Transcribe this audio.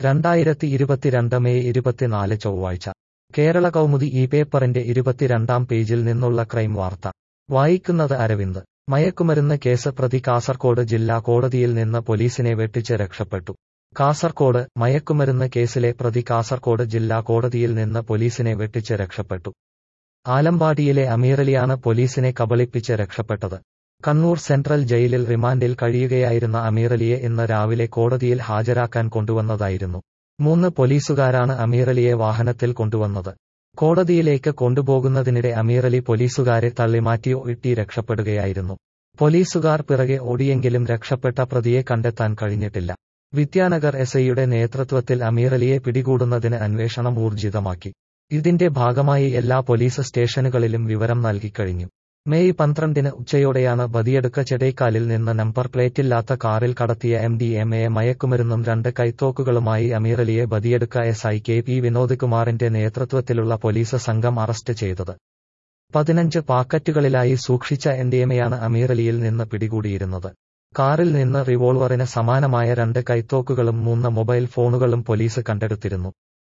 രണ്ടായിരത്തി ഇരുപത്തിരണ്ട് മെയ് ഇരുപത്തിനാല് ചൊവ്വാഴ്ച കേരള കൗമുദി ഈ പേപ്പറിന്റെ ഇരുപത്തിരണ്ടാം പേജിൽ നിന്നുള്ള ക്രൈം വാർത്ത വായിക്കുന്നത് അരവിന്ദ് മയക്കുമരുന്ന് കേസ് പ്രതി കാസർകോട് ജില്ലാ കോടതിയിൽ നിന്ന് പോലീസിനെ വെട്ടിച്ച് രക്ഷപ്പെട്ടു കാസർകോട് മയക്കുമരുന്ന് കേസിലെ പ്രതി കാസർകോട് ജില്ലാ കോടതിയിൽ നിന്ന് പോലീസിനെ വെട്ടിച്ച് രക്ഷപ്പെട്ടു ആലമ്പാടിയിലെ അമീറലിയാണ് പോലീസിനെ കബളിപ്പിച്ച് രക്ഷപ്പെട്ടത് കണ്ണൂർ സെൻട്രൽ ജയിലിൽ റിമാൻഡിൽ കഴിയുകയായിരുന്ന അമീറലിയെ ഇന്ന് രാവിലെ കോടതിയിൽ ഹാജരാക്കാൻ കൊണ്ടുവന്നതായിരുന്നു മൂന്ന് പോലീസുകാരാണ് അമീറലിയെ വാഹനത്തിൽ കൊണ്ടുവന്നത് കോടതിയിലേക്ക് കൊണ്ടുപോകുന്നതിനിടെ അമീറലി പോലീസുകാരെ തള്ളിമാറ്റി ഒട്ടി രക്ഷപ്പെടുകയായിരുന്നു പോലീസുകാർ പിറകെ ഓടിയെങ്കിലും രക്ഷപ്പെട്ട പ്രതിയെ കണ്ടെത്താൻ കഴിഞ്ഞിട്ടില്ല വിദ്യാനഗർ എസ് ഐയുടെ നേതൃത്വത്തിൽ അമീറലിയെ പിടികൂടുന്നതിന് അന്വേഷണം ഊർജിതമാക്കി ഇതിന്റെ ഭാഗമായി എല്ലാ പോലീസ് സ്റ്റേഷനുകളിലും വിവരം നൽകിക്കഴിഞ്ഞു മെയ് പന്ത്രണ്ടിന് ഉച്ചയോടെയാണ് ബദിയടുക്ക ചെടൈക്കാലിൽ നിന്ന് നമ്പർ പ്ലേറ്റില്ലാത്ത കാറിൽ കടത്തിയ എം ഡി എം എ മയക്കുമരുന്നും രണ്ട് കൈത്തോക്കുകളുമായി അമീറലിയെ Badiyadka S I K P Vinod കുമാറിന്റെ നേതൃത്വത്തിലുള്ള പോലീസ് സംഘം അറസ്റ്റ് ചെയ്തത് പതിനഞ്ച് പാക്കറ്റുകളിലായി സൂക്ഷിച്ച എൻഡിഎമയാണ് അമീറലിയിൽ നിന്ന് പിടികൂടിയിരുന്നത് കാറിൽ നിന്ന് റിവോൾവറിന് സമാനമായ രണ്ട് കൈത്തോക്കുകളും മൂന്ന് മൊബൈൽ ഫോണുകളും പോലീസ് കണ്ടെടുത്തിരുന്നു